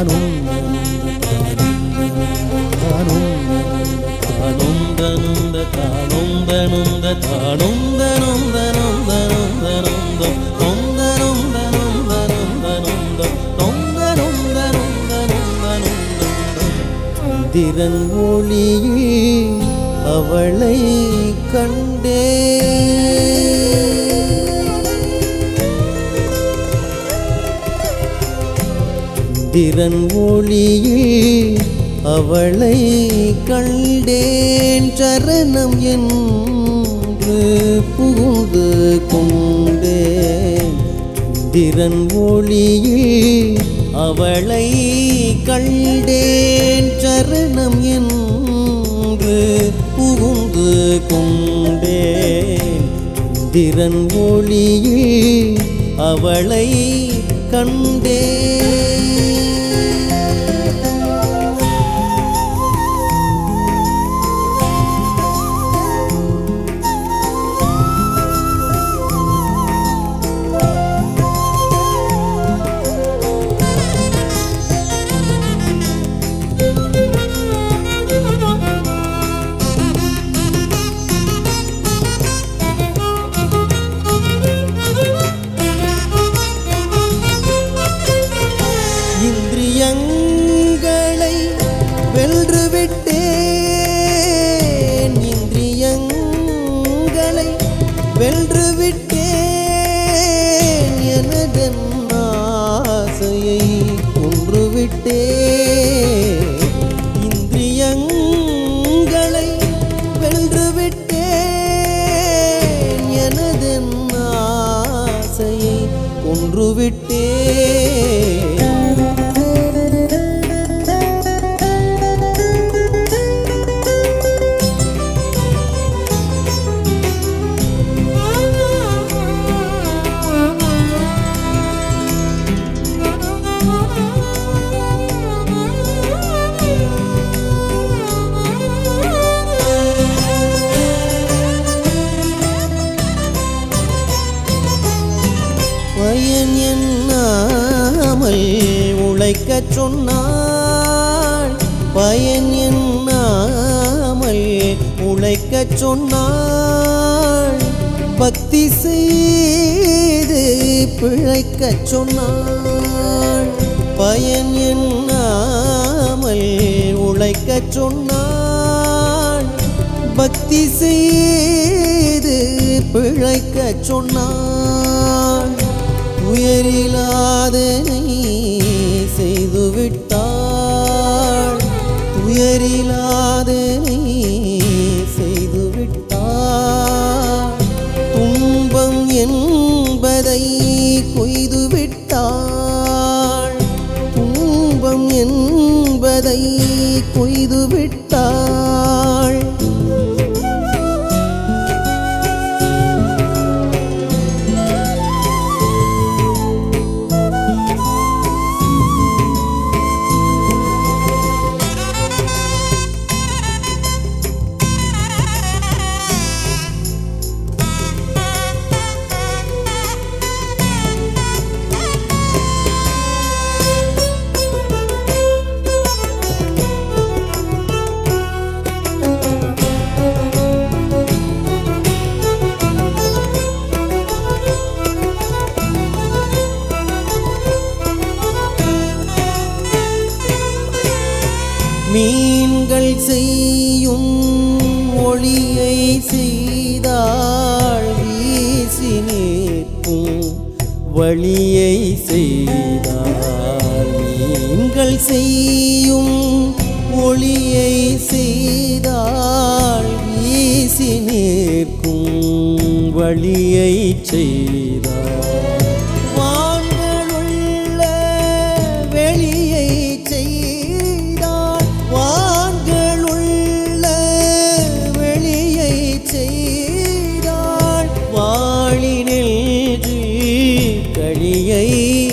தானும் தானும் தானும் தனுந்த தானும் தனுந்த தானும் தனும் தனும் தனும் தனும் தொம் தனும் தனும் தனும் தனும் தொம் தனும் தனும் தனும் தனும் திறன் ஒளியில் அவளை கண்டே திறன் ஒளியில் அவளை கண்டேன் சரணம் என்று புகுந்து கொண்டேன் திறன் ஒளியில் அவளை கண்டேன் சரணம் என்று புகுந்து கொண்டேன் திறன் ஒளியில் அவளை கண்டேன் இந்திரியங்களை வென்று விட்டேன் இந்திரியங்களை வென்று விட்டேன் எனதன் ஆசையை கொன்று விட்டேன் இந்திரியங்களை வென்று விட்டேன் எனதன் ஆசையை கொன்று விட்டேன் பயன் எண்ணாமல் உழைக்கச் சொன்னாள் பயன் எண்ணாமல் உழைக்கச் சொன்னாள் பக்தி செய்து பிழைக்கச் சொன்னாள் பயன் எண்ணாமல் உழைக்கச் சொன்னாள் பக்தி செய்து பிழைக்கச் சொன்னான் உயரிலாதனை செய்துவிட்டாள் உயரிலாதனை செய்துவிட்டாள் துன்பம் என்பதை கொய்துவிட்டாள் துன்பம் என்பதை கொய்துவிட்டாள் மீன்கள் செய்யும் ஒளியை செய்தாள் வீசி நிற்கும் வழியை செய்தாள் மீன்கள் செய்யும் ஒளியை செய்தாள் வீசி நிற்கும் வழியை செய்தாள் வான்களுள்ள வெளியை செய்தாள் வான்களுள்ள வெளியை செய்தாள் வாழினில் கழியை